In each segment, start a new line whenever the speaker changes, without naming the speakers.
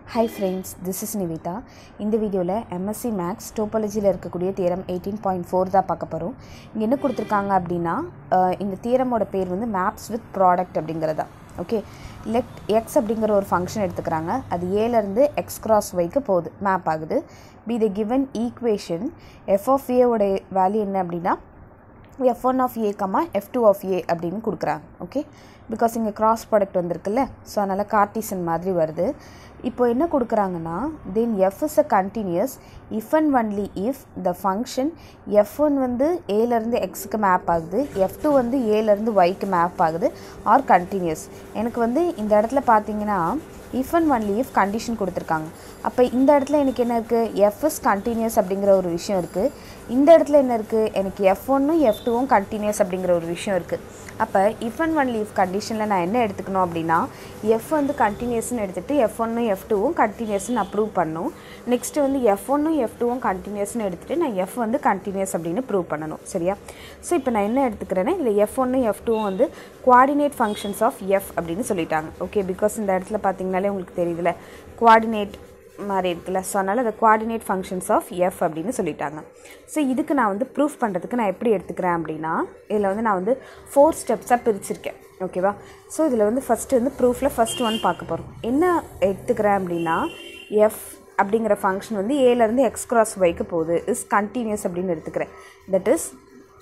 hi friends this is Nivitha இந்த வீடியோவில் MSc maths டோபாலஜியில் இருக்கக்கூடிய தியரம் எயிட்டீன் பாயிண்ட் ஃபோர் தான் பார்க்க போகிறோம் இங்கே என்ன கொடுத்துருக்காங்க அப்படின்னா அஹ், இந்த தியரமோட பேர் வந்து மேப்ஸ் வித் ப்ராடக்ட் அப்படிங்கிறதா ஓகே லெட் எக்ஸ் அப்படிங்கிற ஒரு ஃபங்க்ஷன் எடுத்துக்கிறாங்க அது ஏலேருந்து எக்ஸ் கிராஸ் ஒய்க்கு போகுது மேப் ஆகுது be the given equation f of ஏவோட வேல்யூ என்ன அப்படின்னா F one of A comma F two of a அப்படின்னு கொடுக்குறாங்க ஓகே பிகாஸ் இங்கே கிராஸ் ப்ராடக்ட் வந்திருக்குல்ல ஸோ அதனால் கார்டீசன் மாதிரி வருது இப்போ என்ன கொடுக்குறாங்கன்னா then f is a continuous if and only if the function f one வந்து ஏலேருந்து எக்ஸுக்கு மேப் ஆகுது எஃப் டூ வந்து ஏலேருந்து ஒய்க்கு மேப் ஆகுது ஆர் கண்டினியூஸ் எனக்கு வந்து இந்த இடத்துல பார்த்தீங்கன்னா if and only if condition கொடுத்துருக்காங்க அப்போ இந்த இடத்துல எனக்கு என்ன இருக்குது எஃப் இஸ் கண்டினியூஸ் அப்படிங்கிற ஒரு விஷயம் இருக்குது இந்த இடத்துல என்ன இருக்குது எனக்கு எஃப் ஒன்னும் எஃப் டூவும் கண்டினியூஸ் அப்படிங்கிற ஒரு விஷயம் இருக்குது அப்போ இஃப் அண்ட் ஒன்லி இஃப் கண்டிஷனில் நான் என்ன எடுத்துக்கணும் அப்படின்னா எஃப் வந்து கண்டினியூஸ்னு எடுத்துகிட்டு எஃப் ஒன்னும் எஃப் டூவும் கண்டினியூஸ்னு அப்ரூவ் பண்ணும் நெக்ஸ்ட்டு வந்து எஃப் ஒன்னும் எஃப் டூவும் கண்டினியூஸ்னு எடுத்துகிட்டு நான் எஃப் வந்து கண்டினியூஸ் அப்படின்னு ப்ரூவ் பண்ணணும் சரியா ஸோ இப்போ நான் என்ன எடுத்துக்கிறேன்னா இதில் எஃப் ஒன்னும் எஃப் டூவும் வந்து குவாடினேட் ஃபங்க்ஷன்ஸ் ஆஃப் எஃப் அப்படின்னு சொல்லிட்டாங்க ஓகே பிகாஸ் இந்த இடத்துல பார்த்தீங்கனாலே உங்களுக்கு தெரியுதுல குவாடினேட் மாதிரி இருக்குல்ல ஸோ அதனால் அந்த குவாடினேட் ஃபங்க்ஷன்ஸ் ஆஃப் எஃப் அப்படின்னு சொல்லிட்டாங்க ஸோ இதுக்கு நான் வந்து ப்ரூஃப் பண்ணுறதுக்கு நான் எப்படி எடுத்துக்கிறேன் அப்படின்னா இதில் வந்து நான் வந்து ஃபோர் ஸ்டெப்ஸாக பிரிச்சிருக்கேன் ஓகேவா ஸோ இதில் வந்து ஃபஸ்ட்டு வந்து ப்ரூஃபில் ஃபஸ்ட் ஒன் பார்க்க போகிறோம் என்ன எடுத்துக்கிறேன் அப்படின்னா எஃப் அப்படிங்கிற ஃபங்க்ஷன் வந்து ஏலேருந்து எக்ஸ் கிராஸ் ஒய்க்கு போகுது இஸ் கண்டினியூஸ் அப்படின்னு எடுத்துக்கிறேன் தட் இஸ்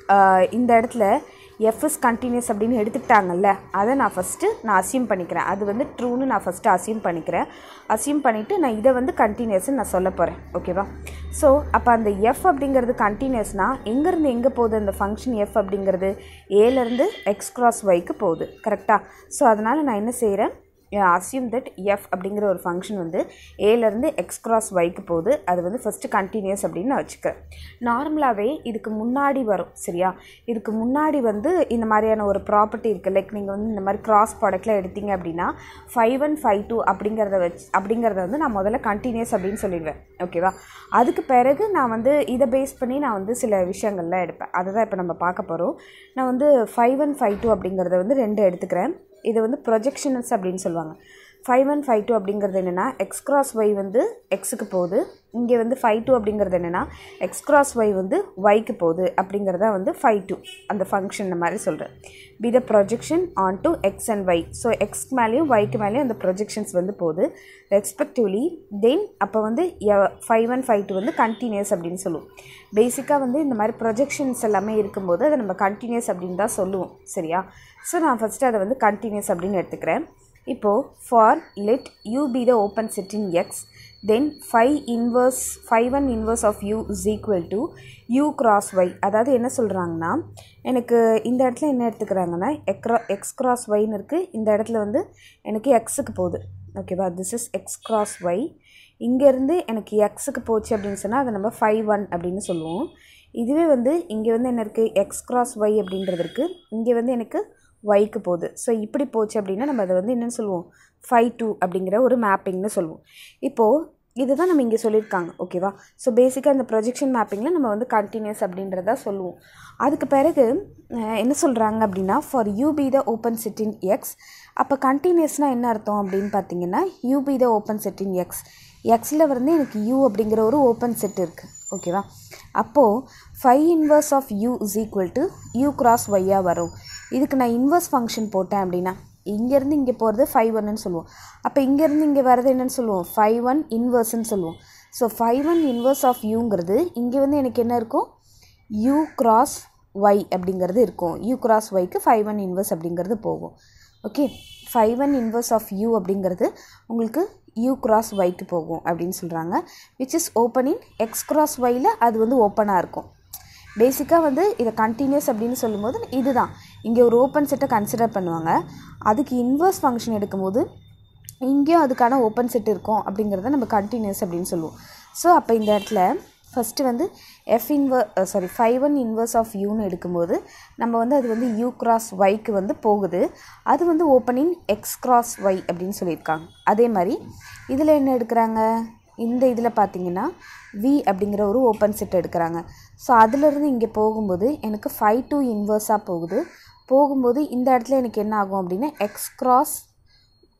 இந்த இடத்துல எஃப் இஸ் கண்டினியூஸ் அப்படின்னு எடுத்துக்கிட்டாங்கல்ல அதை நான் ஃபஸ்ட்டு நான் அசியூம் பண்ணிக்கிறேன் அது வந்து ட்ரூன்னு நான் ஃபஸ்ட்டு அசியூம் பண்ணிக்கிறேன் அசியூம் பண்ணிவிட்டு நான் இதை வந்து கண்டினியூஸ்னு நான் சொல்ல போகிறேன் ஓகேவா ஸோ அப்போ அந்த எஃப் அப்படிங்கிறது கண்டினியூஸ்னால் எங்கேருந்து எங்கே போகுது அந்த ஃபங்க்ஷன் எஃப் அப்படிங்கிறது ஏலேருந்து எக்ஸ் கிராஸ் ஒய்க்கு போகுது கரெக்டாக ஸோ அதனால் நான் என்ன செய்கிறேன் அசியூம் தட் எஃப் அப்படிங்கிற ஒரு ஃபங்க்ஷன் வந்து ஏலேருந்து எக்ஸ் கிராஸ் ஒய்க்கு போகுது அது வந்து ஃபஸ்ட்டு கண்டினியூஸ் அப்படின்னு நான் வச்சுக்கிறேன் நார்மலாகவே இதுக்கு முன்னாடி வரும் சரியா இதுக்கு முன்னாடி வந்து இந்த மாதிரியான ஒரு ப்ராப்பர்ட்டி இருக்குது லைக் நீங்கள் வந்து இந்த மாதிரி கிராஸ் ப்ராடக்ட்டில் எடுத்தீங்க அப்படின்னா ஃபைவ் ஒன் ஃபைவ் டூ அப்படிங்கிறத வச்சு அப்படிங்கிறத வந்து நான் முதல்ல கண்டினியூஸ் அப்படின்னு சொல்லிடுவேன் ஓகேவா அதுக்கு பிறகு நான் வந்து இதை பேஸ் பண்ணி நான் வந்து சில விஷயங்கள்லாம் எடுப்பேன் அதை தான் இப்போ நம்ம பார்க்க போகிறோம் நான் வந்து ஃபைவ் ஒன் ஃபைவ் டூ அப்படிங்கிறத வந்து ரெண்டு எடுத்துக்கிறேன் இது வந்து ப்ரொஜெக்ஷனல்ஸ் அப்படின்னு சொல்லுவாங்க ஃபைவ் ஒன் ஃபைவ் டூ அப்படிங்கிறது என்னென்னா எக்ஸ் கிராஸ் ஒய் வந்து எக்ஸுக்கு போகுது இங்கே வந்து ஃபைவ் டூ அப்படிங்கிறது என்னென்னா எக்ஸ் கிராஸ் ஒய் வந்து ஒய்க்கு போகுது அப்படிங்கிறத வந்து ஃபைவ் டூ அந்த ஃபங்க்ஷன் மாதிரி சொல்கிறேன் be the projection onto x and y so எக்ஸ்க்கு மேலேயும் ஒய்க்கு மேலேயும் அந்த ப்ரொஜெக்ஷன்ஸ் வந்து போகுது ரெஸ்பெக்டிவ்லி தென் அப்போ வந்து ஃபைவ் ஒன் ஃபைவ் டூ வந்து கண்டினியூஸ் அப்படின்னு சொல்லுவோம் பேசிக்காக வந்து இந்த மாதிரி ப்ரொஜெக்ஷன்ஸ் எல்லாமே இருக்கும்போது அதை நம்ம கண்டினியூஸ் அப்படின்னு தான் சொல்லுவோம் சரியா ஸோ நான் ஃபஸ்ட்டு அதை வந்து கண்டினியூஸ் அப்படின்னு எடுத்துக்கிறேன் இப்போது for let u be the open set in x then five inverse five one inverse of you is equal to you cross y அதாவது என்ன சொல்கிறாங்கன்னா எனக்கு இந்த இடத்துல என்ன எடுத்துக்கிறாங்கன்னா எக்ரா எக்ஸ் கிராஸ் ஒய்னு இருக்குது இந்த இடத்துல வந்து எனக்கு எக்ஸுக்கு போகுது ஓகேவா this is x cross y இங்கேருந்து எனக்கு எக்ஸுக்கு போச்சு அப்படின்னு சொன்னால் அதை நம்ம ஃபைவ் ஒன் அப்படின்னு சொல்லுவோம் இதுவே வந்து இங்கே வந்து என்ன இருக்குது எக்ஸ் கிராஸ் ஒய் அப்படின்றது இருக்குது இங்கே வந்து எனக்கு ஒய்க்கு போகுது ஸோ இப்படி போச்சு அப்படின்னா நம்ம அதை வந்து என்னென்னு சொல்லுவோம் ஃபைவ் டூ அப்படிங்கிற ஒரு மேப்பிங்னு சொல்லுவோம் இப்போது இதுதான் நம்ம இங்கே சொல்லியிருக்காங்க ஓகேவா ஸோ பேசிக்காக இந்த ப்ரொஜெக்ஷன் மேப்பிங்கில் நம்ம வந்து கண்டினியூஸ் அப்படின்றத சொல்லுவோம் அதுக்கு பிறகு அஹ், என்ன சொல்கிறாங்க அப்படின்னா for u be the open set in x அப்போ கண்டினியூஸ்னால் என்ன அர்த்தம் அப்படின்னு பார்த்தீங்கன்னா u be the open set in x எக்ஸில் வந்து எனக்கு யூ அப்படிங்கிற ஒரு ஓப்பன் செட் இருக்குது ஓகேவா அப்போது five inverse of you is equal to you cross ஒய்யாக வரும் இதுக்கு நான் இன்வர்ஸ் ஃபங்க்ஷன் போட்டேன் அப்படின்னா இங்கேருந்து இங்கே போகிறது ஃபைவ் ஒன்னு சொல்லுவோம் அப்போ இங்கேருந்து இங்கே வர்றது என்னன்னு சொல்லுவோம் ஃபைவ் ஒன் இன்வர்ஸ்ன்னு சொல்லுவோம் so five one inverse of யூங்கிறது இங்கே வந்து எனக்கு என்ன இருக்கும் யூ கிராஸ் ஒய் அப்படிங்கிறது இருக்கும் யூ கிராஸ் ஒய்க்கு ஃபைவ் ஒன் இன்வர்ஸ் அப்படிங்கிறது போகும் okay five one inverse of u அப்படிங்கிறது உங்களுக்கு யூ கிராஸ் ஒய்க்கு போகும் அப்படின்னு சொல்கிறாங்க which is open in X cross ஒயில் அது வந்து ஓப்பனாக இருக்கும் பேசிக்காக வந்து இதை கண்டினியூஸ் அப்படின்னு சொல்லும்போது இதுதான் இங்கே ஒரு ஓப்பன் செட்டை கன்சிடர் பண்ணுவாங்க அதுக்கு இன்வர்ஸ் ஃபங்க்ஷன் எடுக்கும்போது இங்கேயும் அதுக்கான ஓப்பன் செட் இருக்கும் அப்படிங்கிறத நம்ம கண்டினியூஸ் அப்படின்னு சொல்லுவோம் ஸோ அப்போ இந்த இடத்துல ஃபஸ்ட்டு வந்து எஃப் இன்வர் sorry five one inverse of யூன்னு எடுக்கும்போது நம்ம வந்து அது வந்து யூ கிராஸ் ஒய்க்கு வந்து போகுது அது வந்து ஓப்பனிங் எக்ஸ் கிராஸ் ஒய் அப்படின்னு சொல்லியிருக்காங்க அதே மாதிரி இதில் என்ன எடுக்கிறாங்க இந்த இதில் பார்த்தீங்கன்னா வி அப்படிங்கிற ஒரு ஓப்பன் செட் எடுக்கிறாங்க ஸோ அதுலேருந்து இங்கே போகும்போது எனக்கு ஃபைவ் டூ இன்வர்ஸாக போகுது போகும்போது இந்த இடத்துல எனக்கு என்ன ஆகும் அப்படின்னா எக்ஸ் கிராஸ்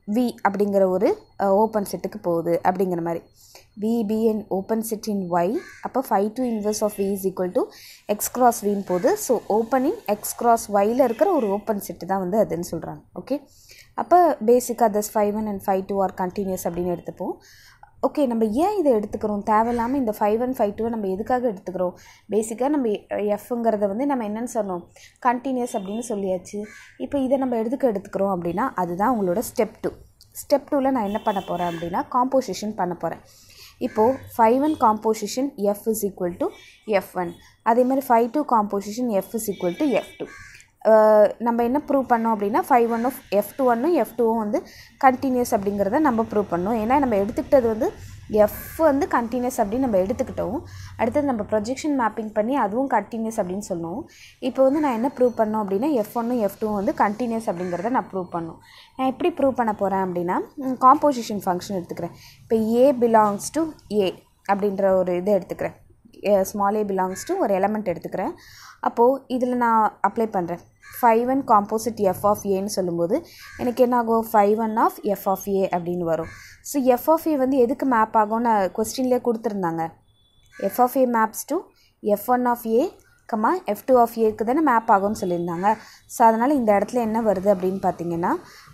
வி அப்படிங்கிற ஒரு ஓப்பன் செட்டுக்கு போகுது அப்படிங்கிற மாதிரி v be and open set in y அப்போ five two inverse of we is equal to X cross வின்னு போகுது ஸோ ஓப்பனிங் எக்ஸ் கிராஸ் ஒயில் இருக்கிற ஒரு ஓப்பன் செட்டு தான் வந்து அதுன்னு சொல்கிறாங்க ஓகே அப்போ பேசிக்காக thus five one and five two are continuous அப்படின்னு எடுத்துப்போம் ஓகே நம்ம ஏன் இதை எடுத்துக்கிறோம் தேவையில்லாமல் இந்த ஃபைவ் ஒன் ஃபைவ் டூவை நம்ம எதுக்காக எடுத்துக்கிறோம் பேசிக்காக நம்ம எஃப்ங்கிறத வந்து நம்ம என்னென்னு சொன்னோம் கண்டினியூஸ் அப்படின்னு சொல்லியாச்சு இப்போ இதை நம்ம எதுக்கு எடுத்துக்கிறோம் அப்படின்னா அதுதான் உங்களோட ஸ்டெப் டூ ஸ்டெப் டூவில் நான் என்ன பண்ண போகிறேன் அப்படின்னா காம்போசிஷன் பண்ண போகிறேன் இப்போது five one composition f is equal to F one அதே மாதிரி five two composition f is equal to F two நம்ம என்ன ப்ரூவ் பண்ணோம் அப்படின்னா ஃபைவ் ஒன்னும் எஃப் டூ ஒன்னும் எஃப் டூவும் வந்து கண்டினியூஸ் அப்படிங்கிறத நம்ம ப்ரூவ் பண்ணோம் ஏன்னா நம்ம எடுத்துக்கிட்டது வந்து எஃப் வந்து கண்டினியூஸ் அப்படின்னு நம்ம எடுத்துக்கிட்டோம் அடுத்தது நம்ம ப்ரொஜெக்ஷன் மேப்பிங் பண்ணி அதுவும் கண்டினியூஸ் அப்படின்னு சொன்னோம் இப்போ வந்து நான் என்ன ப்ரூவ் பண்ணோம் அப்படின்னா எஃப் ஒன்னும் எஃப் டூவும் வந்து கண்டினியூஸ் அப்படிங்கிறத நான் ப்ரூவ் பண்ணோம் நான் எப்படி ப்ரூவ் பண்ண போகிறேன் அப்படின்னா காம்போசிஷன் ஃபங்க்ஷன் எடுத்துக்கிறேன் இப்போ ஏ பிலாங்ஸ் டு ஏ அப்படின்ற ஒரு இதை எடுத்துக்கிறேன் ஸ்மால் ஏ பிலாங்ஸ் டு ஒரு எலமெண்ட் எடுத்துக்கிறேன் அப்போது இதில் நான் அப்ளை பண்ணுறேன் five one composite f of ஏன்னு சொல்லும்போது எனக்கு என்ன ஆகும் five one of f of a அப்படின்னு வரும் ஸோ எஃப் ஆஃப் ஏ வந்து எதுக்கு மேப் ஆகும்னு கொஸ்டின்லேயே கொடுத்துருந்தாங்க f of a maps to F one of a comma f two of ஏக்கு தானே மேப் ஆகும்னு சொல்லியிருந்தாங்க ஸோ அதனால் இந்த இடத்துல என்ன வருது அப்படின்னு பார்த்தீங்கன்னா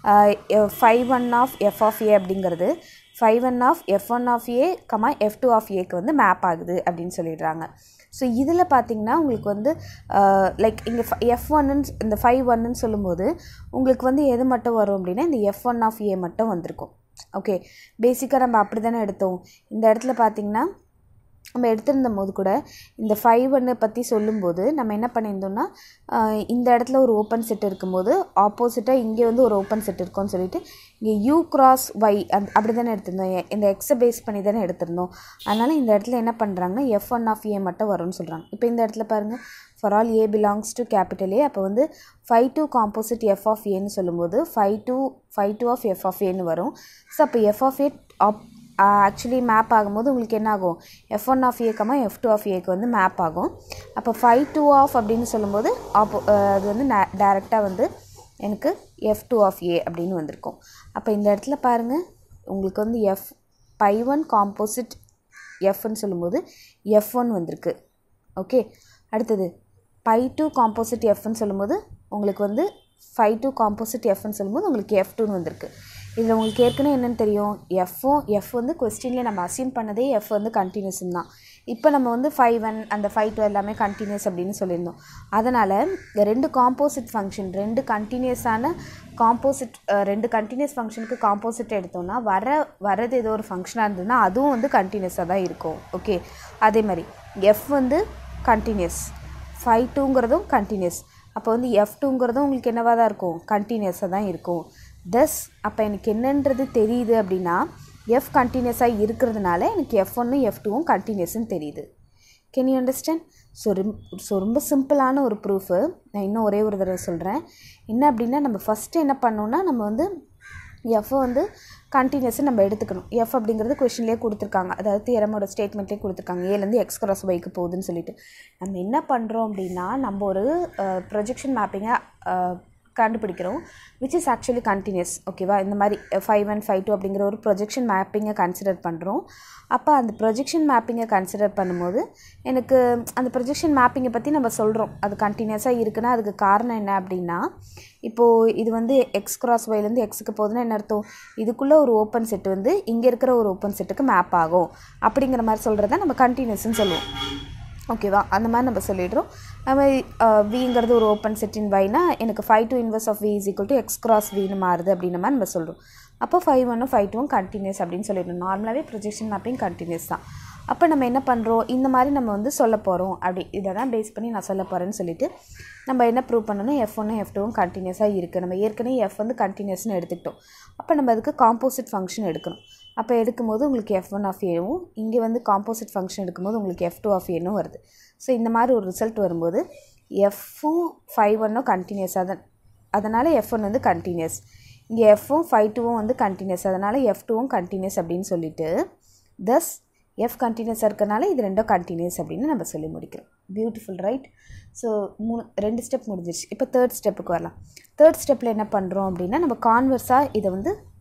five one of f of a அப்படிங்கிறது five one of f one of A comma F two of ஏக்கு வந்து மேப் ஆகுது அப்படின்னு சொல்லிடுறாங்க ஸோ இதில் பார்த்தீங்கன்னா உங்களுக்கு வந்து லைக் இங்கே எஃப் ஒன்னு இந்த ஃபைவ் ஒன்னு சொல்லும்போது உங்களுக்கு வந்து எது மட்டும் வரும் அப்படின்னா இந்த எஃப் ஒன் ஆஃப் ஏ மட்டும் வந்திருக்கும் ஓகே பேசிக்காக நம்ம அப்படி தானே எடுத்தோம் இந்த இடத்துல பார்த்தீங்கன்னா நம்ம எடுத்திருந்த போது கூட இந்த ஃபைவ் ஒன்னை பற்றி சொல்லும்போது நம்ம என்ன பண்ணியிருந்தோம்னா இந்த இடத்துல ஒரு ஓப்பன் செட் இருக்கும்போது ஆப்போசிட்டாக இங்கே வந்து ஒரு ஓப்பன் செட் இருக்கும்னு சொல்லிட்டு இங்கே யூ கிராஸ் ஒய் அந் அப்படி தானே எடுத்திருந்தோம் இந்த எக்ஸை பேஸ் பண்ணி தானே எடுத்திருந்தோம் அதனால் இந்த இடத்துல என்ன பண்ணுறாங்கன்னா எஃப் ஒன் ஆஃப் ஏ மட்டும் வரும்னு சொல்கிறாங்க இப்போ இந்த இடத்துல பாருங்கள் for all a belongs to capital a அப்போ வந்து five two composite f of ஏன்னு சொல்லும்போது five two five two of f of ஏன்னு வரும் ஸோ அப்போ f of a of actually map ஆகும்போது உங்களுக்கு என்ன ஆகும் எஃப் ஒன் ஆஃப் ஏக்கமாக எஃப் டூ ஆஃப் ஏக்கு வந்து மேப் ஆகும் அப்போ ஃபைவ் டூ ஆஃப் அப்படின்னு சொல்லும்போது ஆப்போ அது வந்து டேரெக்டாக வந்து எனக்கு எஃப் டூ ஆஃப் ஏ அப்படின்னு வந்திருக்கும் அப்போ இந்த இடத்துல பாருங்கள் உங்களுக்கு வந்து எஃப் பை ஒன் காம்போசிட் எஃப்னு சொல்லும்போது எஃப் ஒன் வந்திருக்கு ஓகே அடுத்தது பை டூ காம்போசிட் எஃப்னு சொல்லும்போது உங்களுக்கு வந்து ஃபைவ் டூ காம்போசிட் எஃப்னு சொல்லும்போது உங்களுக்கு எஃப் டூன்னு வந்திருக்கு இதில் உங்களுக்கு ஏற்கனவே என்னென்னு தெரியும் எஃப்பும் எஃப் வந்து கொஸ்டின்லேயே நம்ம அசியூம் பண்ணதே எஃப் வந்து கண்டினியூஸ்னு தான் இப்போ நம்ம வந்து ஃபைவ் ஒன் அந்த ஃபைவ் டூ எல்லாமே கண்டினியூஸ் அப்படின்னு சொல்லியிருந்தோம் அதனால் இந்த ரெண்டு காம்போசிட் ஃபங்க்ஷன் ரெண்டு கண்டினியூஸான காம்போசிட் ரெண்டு கண்டினியூஸ் ஃபங்க்ஷனுக்கு காம்போசிட் எடுத்தோம்னா வர வரது ஏதோ ஒரு ஃபங்க்ஷனாக இருந்ததுன்னா அதுவும் வந்து கண்டினியூஸாக தான் இருக்கும் ஓகே அதே மாதிரி எஃப் வந்து கண்டினியூஸ் ஃபைவ் டூங்கிறதும் கண்டினியூஸ் அப்போ வந்து எஃப் டூங்கிறதும் உங்களுக்கு என்னவாக தான் இருக்கும் கண்டினியூஸாக தான் இருக்கும் தஸ் அப்போ எனக்கு என்னன்றது தெரியுது அப்படின்னா எஃப் கண்டினியூஸாக இருக்கிறதுனால எனக்கு எஃப் ஒன்று எஃப் டூவும் கண்டினியூஸ்னு தெரியுது கேன் யூ அண்டர்ஸ்டாண்ட் ஸோ ரிம் ஸோ ரொம்ப சிம்பிளான ஒரு ப்ரூஃபு நான் இன்னும் ஒரே ஒரு தடவை சொல்கிறேன் என்ன அப்படின்னா நம்ம ஃபஸ்ட்டு என்ன பண்ணோன்னா நம்ம வந்து எஃப்பை வந்து கண்டினியூஸாக நம்ம எடுத்துக்கணும் எஃப் அப்படிங்கிறது கொஷின்லேயே கொடுத்துருக்காங்க அதாவது தியரமோட ஸ்டேட்மெண்ட்லேயே கொடுத்துருக்காங்க ஏலேருந்து எக்ஸ் கிராஸ் ஒய்க்கு போகுதுன்னு சொல்லிட்டு நம்ம என்ன பண்ணுறோம் அப்படின்னா நம்ம ஒரு ப்ரொஜெக்ஷன் மேப்பிங்கை கண்டுபிடிக்கிறோம் விச் இஸ் ஆக்சுவலி கண்டினியூஸ் ஓகேவா இந்த மாதிரி ஃபைவ் ஒன் ஃபைவ் டூ அப்படிங்கிற ஒரு ப்ரொஜெக்ஷன் மேப்பிங்கை கன்சிடர் பண்ணுறோம் அப்போ அந்த ப்ரொஜெக்ஷன் மேப்பிங்கை கன்சிடர் பண்ணும்போது எனக்கு அந்த ப்ரொஜெக்ஷன் மேப்பிங்கை பற்றி நம்ம சொல்கிறோம் அது கண்டினியூஸாக இருக்குன்னா அதுக்கு காரணம் என்ன அப்படின்னா இப்போது இது வந்து எக்ஸ் கிராஸ் ஒய்லேருந்து எக்ஸுக்கு போகுதுன்னா என்ன அர்த்தம் இதுக்குள்ளே ஒரு ஓப்பன் செட் வந்து இங்கே இருக்கிற ஒரு ஓப்பன் செட்டுக்கு மேப் ஆகும் அப்படிங்கிற மாதிரி சொல்கிறத நம்ம கண்டினியூஸ்னு சொல்லுவோம் ஓகேவா அந்த மாதிரி நம்ம சொல்லிடுறோம் நம்ம விங்கிறது ஒரு ஓப்பன் செட் இன் வைனா எனக்கு five two inverse of we is equal to X cross வின்னு மாறுது அப்படின்ற மாதிரி நம்ம சொல்கிறோம் அப்போ ஃபைவ் ஒன்னும் ஃபைவ் டூவும் கண்டினியூஸ் அப்படின்னு சொல்லிடணும் நார்மலாகவே ப்ரொஜெக்ஷன் மேப்பிங் கண்டினியூஸ் தான் அப்போ நம்ம என்ன பண்ணுறோம் இந்த மாதிரி நம்ம வந்து சொல்ல போகிறோம் அப்படி இதை தான் பேஸ் பண்ணி நான் சொல்ல போகிறேன்னு சொல்லிட்டு நம்ம என்ன ப்ரூவ் பண்ணணும் எஃப் ஒன்னும் எஃப் டூவும் கண்டினியூஸாக இருக்குது நம்ம ஏற்கனவே எஃப் வந்து கண்டினியூஸ்னு எடுத்துக்கிட்டோம் அப்போ நம்ம அதுக்கு காம்போசிட் ஃபங்க்ஷன் எடுக்கணும் அப்போ எடுக்கும்போது உங்களுக்கு எஃப் ஒன் ஆஃப் ஏவும் இங்கே வந்து காம்போசிட் ஃபங்க்ஷன் எடுக்கும்போது உங்களுக்கு எஃப் டூ ஆஃப் ஏனும் வருது ஸோ இந்த மாதிரி ஒரு ரிசல்ட் வரும்போது எஃப்பும் ஃபைவ் ஒன்னும் கண்டினியூஸாக தான் அதனால் எஃப் ஒன் வந்து கண்டினியூஸ் இங்கே எஃப்பும் ஃபைவ் டூவும் வந்து கண்டினியூஸ் அதனால் எஃப் டூவும் கண்டினியூஸ் அப்படின்னு சொல்லிட்டு தஸ் எஃப் கண்டினியூஸாக இருக்கனால இது ரெண்டும் கண்டினியூஸ் அப்படின்னு நம்ம சொல்லி முடிக்கிறோம் பியூட்டிஃபுல் ரைட் ஸோ மூணு ரெண்டு ஸ்டெப் முடிஞ்சிருச்சு இப்போ தேர்ட் ஸ்டெப்புக்கு வரலாம் தேர்ட் ஸ்டெப்பில் என்ன பண்ணுறோம் அப்படின்னா நம்ம கான்வர்ஸாக இதை வந்து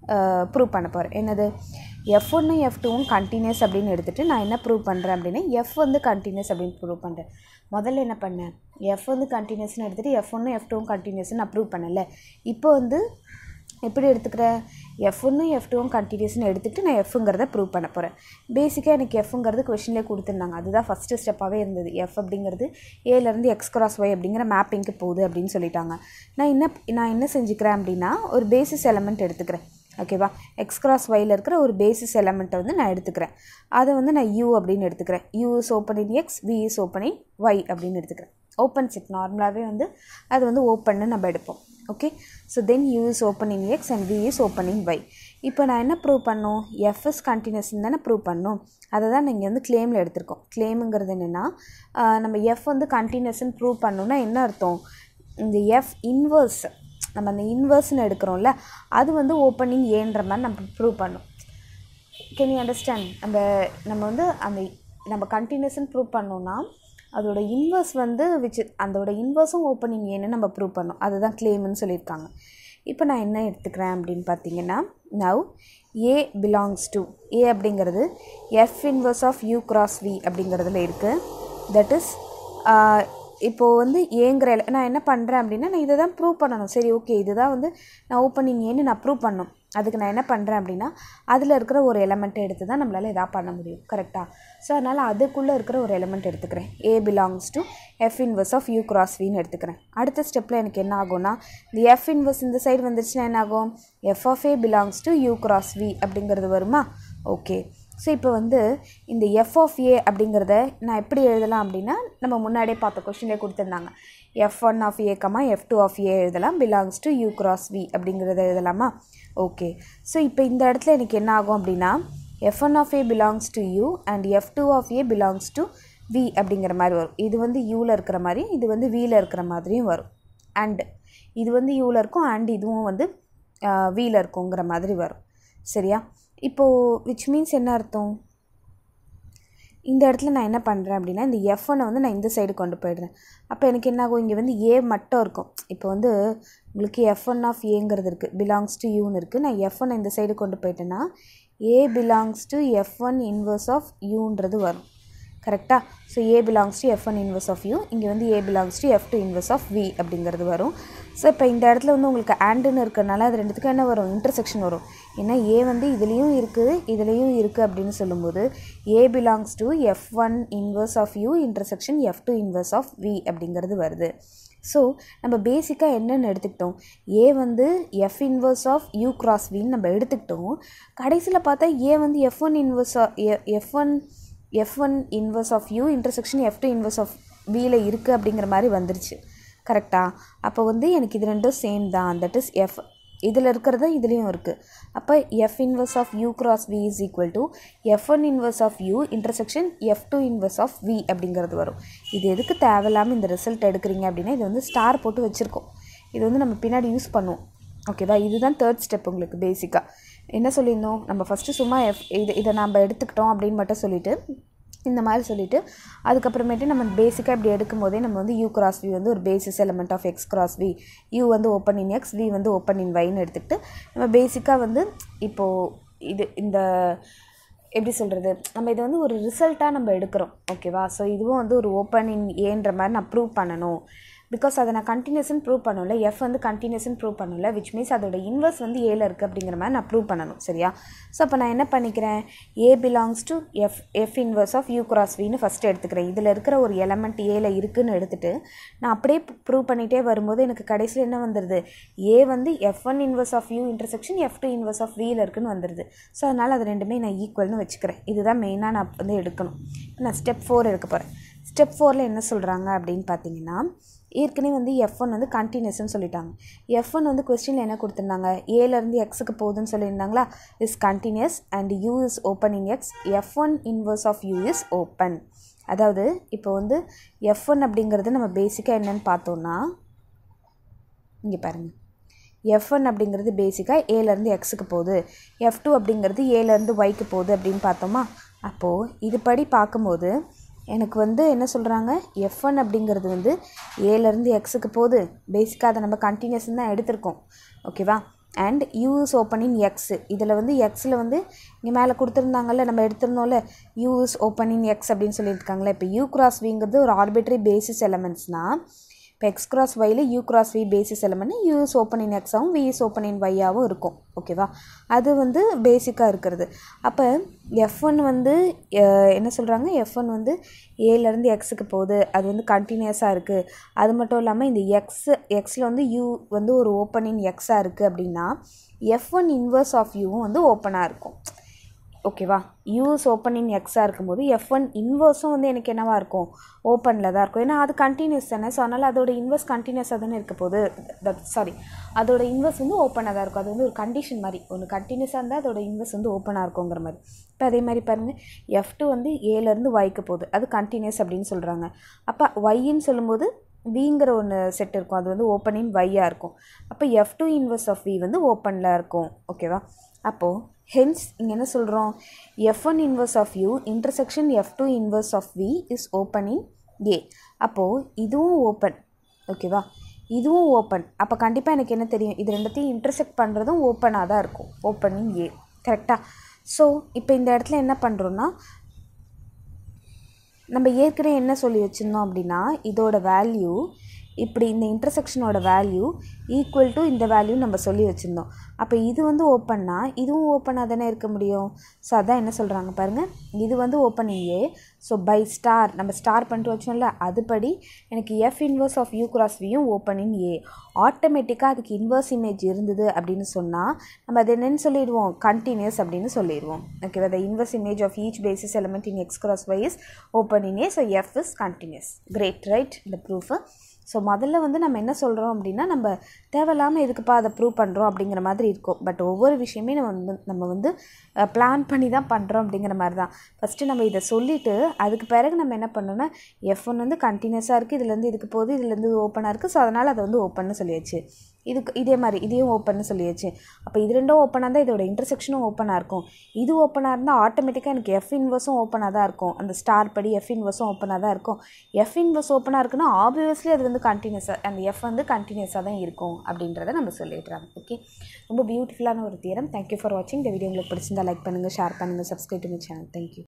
ப்ரூவ் பண்ண போகிறேன் என்னது எஃப் ஒன்று எஃப் டூவும் கண்டினியூஸ் அப்படின்னு எடுத்துகிட்டு நான் என்ன ப்ரூவ் பண்ணுறேன் அப்படின்னா எஃப் வந்து கண்டினியூஸ் அப்படின்னு ப்ரூவ் பண்ணுறேன் முதல்ல என்ன பண்ணேன் எஃப் வந்து கண்டினியூஸ்னு எடுத்துகிட்டு எஃப் ஒன்று எஃப் டூவும் கண்டினியூஸ்னு நான் ப்ரூவ் பண்ணல இப்போ வந்து எப்படி எடுத்துக்கிறேன் எஃப் ஒன்று எஃப் டூவும் கண்டினியூஸ்னு எடுத்துகிட்டு நான் எஃப்ங்கிறத ப்ரூவ் பண்ண போகிறேன் பேசிக்காக எனக்கு எஃப்ங்கிறது கொஷின்லேயே கொடுத்துருந்தாங்க அதுதான் ஃபஸ்ட்டு ஸ்டெப்பாகவே இருந்தது எஃப் அப்படிங்கிறது ஏலேருந்து எக்ஸ் கிராஸ் ஒய் அப்படிங்கிற மேப்பிங்க்கு போகுது அப்படின்னு சொல்லிட்டாங்க நான் என்ன நான் என்ன செஞ்சுக்கிறேன் அப்படின்னா ஒரு பேசிஸ் எலமெண்ட் எடுத்துக்கிறேன் ஓகேவா எக்ஸ் கிராஸ் ஒயில் இருக்கிற ஒரு பேசிஸ் எலமெண்ட்டை வந்து நான் எடுத்துக்கிறேன் அதை வந்து நான் யூ அப்படின்னு எடுத்துக்கிறேன் U is open in X V is open in Y அப்படின்னு எடுத்துக்கிறேன் ஓப்பன் செட் நார்மலாகவே வந்து அது வந்து ஓப்பன்னு நம்ம எடுப்போம் okay so then U is open in X and V is open in Y இப்போ நான் என்ன ப்ரூவ் பண்ணோம் எஃப் இஸ் கண்டினியூஸ்னு தானே ப்ரூவ் பண்ணோம் அதை தான் நீங்கள் வந்து கிளைமில் எடுத்திருக்கோம் கிளைமுங்கிறது என்னென்னா நம்ம எஃப் வந்து கண்டினியூஸ்ன்னு ப்ரூவ் பண்ணோன்னா என்ன அர்த்தம் இந்த எஃப் இன்வர்ஸ் நம்ம அந்த இன்வர்ஸ்னு எடுக்கிறோம்ல அது வந்து ஓப்பனிங் ஏன்ற மாதிரி நம்ம ப்ரூவ் பண்ணோம் கேன் யூ அண்டர்ஸ்டாண்ட் நம்ம நம்ம வந்து அந்த நம்ம கண்டினியூஸ்ன்னு ப்ரூவ் பண்ணோன்னா அதோட இன்வர்ஸ் வந்து விச் அதோட இன்வர்ஸும் ஓப்பனிங் ஏன்னு நம்ம ப்ரூவ் பண்ணோம் அதுதான் கிளைம்னு சொல்லியிருக்காங்க இப்போ நான் என்ன எடுத்துக்கிறேன் அப்படின்னு பார்த்தீங்கன்னா now A belongs to A அப்படிங்கிறது F inverse of you cross V அப்படிங்கிறதுல இருக்குது தட் இஸ் இப்போது வந்து ஏங்கிற நான் என்ன பண்ணுறேன் அப்படின்னா நான் இதை தான் ப்ரூவ் பண்ணணும் சரி ஓகே இதுதான் வந்து நான் ஓப்பனிங் ஏன்னு நான் ப்ரூவ் பண்ணணும் அதுக்கு நான் என்ன பண்ணுறேன் அப்படின்னா அதில் இருக்கிற ஒரு எலமெண்ட்டை எடுத்து தான் நம்மளால் எதா பண்ண முடியும் கரெக்டாக ஸோ அதனால் அதுக்குள்ளே இருக்கிற ஒரு எலமெண்ட் எடுத்துக்கிறேன் a belongs to f inverse of you cross வின்னு எடுத்துக்கிறேன் அடுத்த ஸ்டெப்பில் எனக்கு என்ன ஆகும்னா இந்த எஃப் இன்வர்ஸ் இந்த சைடு வந்துருச்சுன்னா என்ன ஆகும் F of A belongs to you cross V அப்படிங்கிறது வருமா ஓகே ஸோ இப்போ வந்து இந்த எஃப் ஆஃப் ஏ அப்படிங்கிறத நான் எப்படி எழுதலாம் அப்படின்னா நம்ம முன்னாடியே பார்த்த கொஷின்லேயே கொடுத்துருந்தாங்க F one of A comma F two of A எழுதலாம் belongs to you cross V அப்படிங்கிறத எழுதலாமா ஓகே ஸோ இப்போ இந்த இடத்துல எனக்கு என்ன ஆகும் அப்படின்னா F one of A belongs to U and F two of A belongs to V அப்படிங்கிற மாதிரி வரும் இது வந்து யூவில் இருக்கிற மாதிரி இது வந்து வியில் இருக்கிற மாதிரியும் வரும் அண்ட் இது வந்து யூவில் இருக்கும் அண்ட் இதுவும் வந்து வியில் இருக்குங்கிற மாதிரி வரும் சரியா இப்போது விச் மீன்ஸ் என்ன அர்த்தம் இந்த இடத்துல நான் என்ன பண்ணுறேன் அப்படின்னா இந்த எஃப் ஒன்னை வந்து நான் இந்த சைடு கொண்டு போயிடுறேன் அப்போ எனக்கு என்ன ஆகும் இங்கே வந்து ஏ மட்டும் இருக்கும் இப்போ வந்து உங்களுக்கு எஃப் ஒன் ஆஃப் ஏங்கிறது இருக்குது பிலாங்ஸ் டு யூன்னு இருக்குது நான் எஃப் ஒன் இந்த சைடு கொண்டு போயிட்டேன்னா A belongs to F one inverse of யூன்றது வரும் கரெக்டாக so A belongs to F one inverse of U இங்கே வந்து A belongs to F two inverse of V அப்படிங்கிறது வரும் ஸோ இப்போ இந்த இடத்துல வந்து உங்களுக்கு ஆண்டுன்னு இருக்கிறனால அது ரெண்டுத்துக்கும் என்ன வரும் இன்டர்செக்ஷன் வரும் ஏன்னா ஏ வந்து இதுலேயும் இருக்குது இதுலேயும் இருக்குது அப்படின்னு சொல்லும்போது A belongs to F one inverse of U intersection F two inverse of V அப்படிங்கிறது வருது ஸோ நம்ம பேசிக்காக என்னென்னு எடுத்துக்கிட்டோம் ஏ வந்து F inverse of you cross வின்னு நம்ம எடுத்துக்கிட்டோம் கடைசியில் பார்த்தா ஏ வந்து F one inverse F one F one inverse of U intersection F two inverse of வியில் இருக்குது அப்படிங்கிற மாதிரி வந்துருச்சு கரெக்டாக அப்போ வந்து எனக்கு இது ரெண்டும் சேம் தான் தட் இஸ் எஃப் இதில் இருக்கிறது இதுலேயும் இருக்குது அப்போ F inverse of you cross V is equal to F one inverse of U intersection F two inverse of V அப்படிங்கிறது வரும் இது எதுக்கு தேவையில்லாமல் இந்த ரிசல்ட் எடுக்கிறீங்க அப்படின்னா இது வந்து ஸ்டார் போட்டு வச்சுருக்கோம் இது வந்து நம்ம பின்னாடி யூஸ் பண்ணுவோம் ஓகேவா இதுதான் தேர்ட் ஸ்டெப் உங்களுக்கு பேசிக்காக என்ன சொல்லியிருந்தோம் நம்ம ஃபஸ்ட்டு சும்மா எஃப் இது இதை நம்ம எடுத்துக்கிட்டோம் அப்படின்னு மட்டும் சொல்லிவிட்டு இந்த மாதிரி சொல்லிவிட்டு அதுக்கப்புறமேட்டு நம்ம பேசிக்காக இப்படி எடுக்கும் போதே நம்ம வந்து யூ கிராஸ் வி வந்து ஒரு basis element of X cross V U வந்து ஓப்பன் இன் எக்ஸ் வி வந்து ஓப்பன் இன் வைன்னு எடுத்துக்கிட்டு நம்ம பேசிக்காக வந்து இப்போது இது இந்த எப்படி சொல்கிறது நம்ம இதை வந்து ஒரு ரிசல்ட்டாக நம்ம எடுக்கிறோம் ஓகேவா ஸோ இதுவும் வந்து ஒரு ஓப்பன் இன் ஏன்ற மாதிரி நான் ப்ரூவ் பண்ணணும் பிகாஸ் அதை நான் கண்டினியூஸ்னு ப்ரூவ் பண்ணல எஃப் வந்து கண்டினியூஸ்னு ப்ரூவ் பண்ணல விச் மீன்ஸ் அதோட இன்வர்ஸ் வந்து ஏல இருக்குது அப்படிங்கிற மாதிரி நான் ப்ரூவ் பண்ணணும் சரியா ஸோ அப்போ நான் என்ன பண்ணிக்கிறேன் A belongs to F F inverse of you cross வின்னு ஃபஸ்ட்டு எடுத்துக்கிறேன் இதில் இருக்கிற ஒரு எலமெண்ட் ஏல இருக்குன்னு எடுத்துகிட்டு நான் அப்படியே ப்ரூவ் பண்ணிகிட்டே வரும்போது எனக்கு கடைசியில் என்ன வந்துடுது ஏ வந்து F one inverse of U intersection F two inverse of வியில் இருக்குன்னு வந்துடுது ஸோ அதனால் அது ரெண்டுமே நான் ஈக்குவல்னு வச்சுக்கிறேன் இதுதான் மெயினாக நான் வந்து எடுக்கணும் நான் ஸ்டெப் ஃபோர் எடுக்க போகிறேன் ஸ்டெப் ஃபோரில் என்ன சொல்கிறாங்க அப்படின்னு பார்த்தீங்கன்னா ஏற்கனவே வந்து எஃப் ஒன் வந்து கண்டினியூஸ்னு சொல்லிட்டாங்க எஃப் ஒன் வந்து கொஸ்டினில் என்ன கொடுத்துருந்தாங்க ஏலேருந்து எக்ஸுக்கு போகுதுன்னு சொல்லியிருந்தாங்களா is continuous and U is open in X F one inverse of you is open அதாவது இப்போ வந்து எஃப் ஒன் அப்படிங்கிறது நம்ம பேசிக்காக என்னென்னு பார்த்தோன்னா இங்கே பாருங்கள் எஃப் ஒன் அப்படிங்கிறது பேசிக்காக ஏலேருந்து எக்ஸுக்கு போகுது எஃப் டூ அப்படிங்கிறது ஏலேருந்து ஒய்க்கு போகுது அப்படின்னு பார்த்தோமா அப்போது இது படி பார்க்கும்போது எனக்கு வந்து என்ன சொல்கிறாங்க எஃப் ஒன் அப்படிங்கிறது வந்து ஏலேருந்து எக்ஸுக்கு போகுது பேசிக்காக அதை நம்ம கண்டினியூஸ்னு தான் எடுத்திருக்கோம் ஓகேவா and U is open in X இதில் வந்து எக்ஸில் வந்து இங்கே மேலே கொடுத்துருந்தாங்கல்ல நம்ம எடுத்திருந்தோம்ல U is open in X அப்படின்னு சொல்லியிருக்காங்களே இப்போ யூ கிராஸ் விங்கிறது ஒரு ஆர்பிட்ரி பேசிஸ் எலமெண்ட்ஸ்னால் இப்போ எக்ஸ் கிராஸ் ஒயில் U cross V basis element U is open in எக்ஸாகவும் வி இஸ் ஓப்பன் இன் ஒய்யாகவும் இருக்கும் ஓகேவா அது வந்து பேசிக்காக இருக்கிறது அப்போ எஃப் ஒன் வந்து என்ன சொல்கிறாங்க எஃப் ஒன் வந்து ஏலேருந்து எக்ஸுக்கு போகுது அது வந்து கண்டினியூஸாக இருக்குது அது மட்டும் இல்லாமல் இந்த எக்ஸ் எக்ஸில் வந்து யூ வந்து ஒரு ஓப்பன் இன் எக்ஸாக இருக்குது அப்படின்னா எஃப் ஒன் இன்வர்ஸ் ஆஃப் யூவும் வந்து ஓப்பனாக இருக்கும் ஓகேவா யூஸ் ஓப்பன் இன் எக்ஸாக இருக்கும்போது எஃப் ஒன் இன்வர்ஸும் வந்து எனக்கு என்னவாக இருக்கும் ஓப்பனில் தான் இருக்கும் ஏன்னா அது கண்டினியூஸ் தானே ஸோ அதனால் அதோட இன்வர்ஸ் கண்டினியூஸாக தானே இருக்க போகுது தட் சாரி அதோட இன்வர்ஸ் வந்து ஓப்பனாக தான் இருக்கும் அது வந்து ஒரு கண்டிஷன் மாதிரி ஒன்று கண்டினியூஸாக இருந்தால் அதோட இன்வர்ஸ் வந்து ஓப்பனாக இருக்குங்கிற மாதிரி இப்போ அதே மாதிரி பாருங்கள் எஃப் டூ வந்து ஏலேருந்து ஒய்க்கு போகுது அது கண்டினியூஸ் அப்படின்னு சொல்கிறாங்க அப்போ ஒய்ன்னு சொல்லும்போது விங்கிற ஒன்று செட் இருக்கும் அது வந்து ஓப்பன் இன் வையாக இருக்கும் அப்போ F two inverse of V வந்து ஓப்பனில் இருக்கும் ஓகேவா அப்போது ஹென்ஸ் இங்கே என்ன சொல்கிறோம் F one inverse of U intersection F two inverse of we is open in A அப்போது இதுவும் ஓப்பன் ஓகேவா இதுவும் ஓப்பன் அப்போ கண்டிப்பாக எனக்கு என்ன தெரியும் இது ரெண்டுத்தையும் இன்டர்செக்ட் பண்ணுறதும் ஓப்பனாக தான் இருக்கும் ஓப்பன் இன் ஏ கரெக்டாக ஸோ இப்போ இந்த இடத்துல என்ன பண்ணுறோன்னா நம்ம ஏற்கனவே என்ன சொல்லி வச்சுருந்தோம் அப்படின்னா இதோட வேல்யூ இப்படி இந்த இன்டர்செக்ஷனோட வேல்யூ ஈக்குவல் டு இந்த வேல்யூ நம்ம சொல்லி வச்சுருந்தோம் அப்போ இது வந்து ஓப்பன்னா இதுவும் ஓப்பனாக தானே இருக்க முடியும் ஸோ அதான் என்ன சொல்கிறாங்க பாருங்கள் இது வந்து open A so by star நம்ம ஸ்டார் பண்ணிட்டு வச்சோம்ல அதுபடி எனக்கு F inverse of you cross வியும் ஓப்பன் இன் ஏ ஆட்டோமேட்டிக்காக அதுக்கு இன்வர்ஸ் இமேஜ் இருந்தது அப்படின்னு சொன்னால் நம்ம அது என்னென்னு சொல்லிடுவோம் கண்டினியூஸ் அப்படின்னு சொல்லிடுவோம் ஓகேவா the inverse image of each basis element in X cross Y is open in A so F is continuous great right இந்த ப்ரூஃபு ஸோ முதல்ல வந்து நம்ம என்ன சொல்கிறோம் அப்படின்னா நம்ம தேவையில்லாமல் எதுக்குப்பா அதை ப்ரூவ் பண்ணுறோம் அப்படிங்கிற மாதிரி இருக்கும் பட் ஒவ்வொரு விஷயமே நம்ம வந்து நம்ம வந்து பிளான் பண்ணி தான் பண்ணுறோம் அப்படிங்கிற மாதிரி தான் ஃபஸ்ட்டு நம்ம இதை சொல்லிவிட்டு அதுக்கு பிறகு நம்ம என்ன பண்ணோன்னா எஃப் ஒன் வந்து கண்டினியூஸாக இருக்குது இதுலேருந்து இதுக்கு போகுது இதுலேருந்து ஓப்பனாக இருக்குது ஸோ அதனால் அதை வந்து ஓப்பன்னு சொல்லியாச்சு இதுக்கு இதே மாதிரி இதையும் ஓப்பன்னு சொல்லியாச்சு அப்போ இது ரெண்டும் ஓப்பனாக இருந்தால் இதோட இன்டர்செக்ஷனும் ஓப்பனாக இருக்கும் இது ஓப்பனாக இருந்தால் ஆட்டோமேட்டிக்காக எனக்கு எஃப் இன்வர்ஸும் ஓப்பனாக தான் இருக்கும் அந்த ஸ்டார் படி எஃப் இன்வர்ஸும் ஓப்பனாக தான் இருக்கும் எஃப் இன்வர்ஸ் ஓப்பனாக இருக்குன்னா ஆப்வியஸ்லி அது வந்து கண்டினியூஸாக அந்த எஃப் வந்து கண்டினியூஸாக தான் இருக்கும் அப்படின்றத நம்ம சொல்லிடுறாங்க ஓகே ரொம்ப பியூட்டிஃபுல்லான ஒரு தியரம் தேங்க்யூ ஃபார் வாட்சிங் இந்த வீடியோ உங்களுக்கு பிடிச்சிருந்தா லைக் பண்ணுங்கள் ஷேர் பண்ணுங்கள் சப்ஸ்கிரைப் பண்ணி சேனல் தேங்க்யூ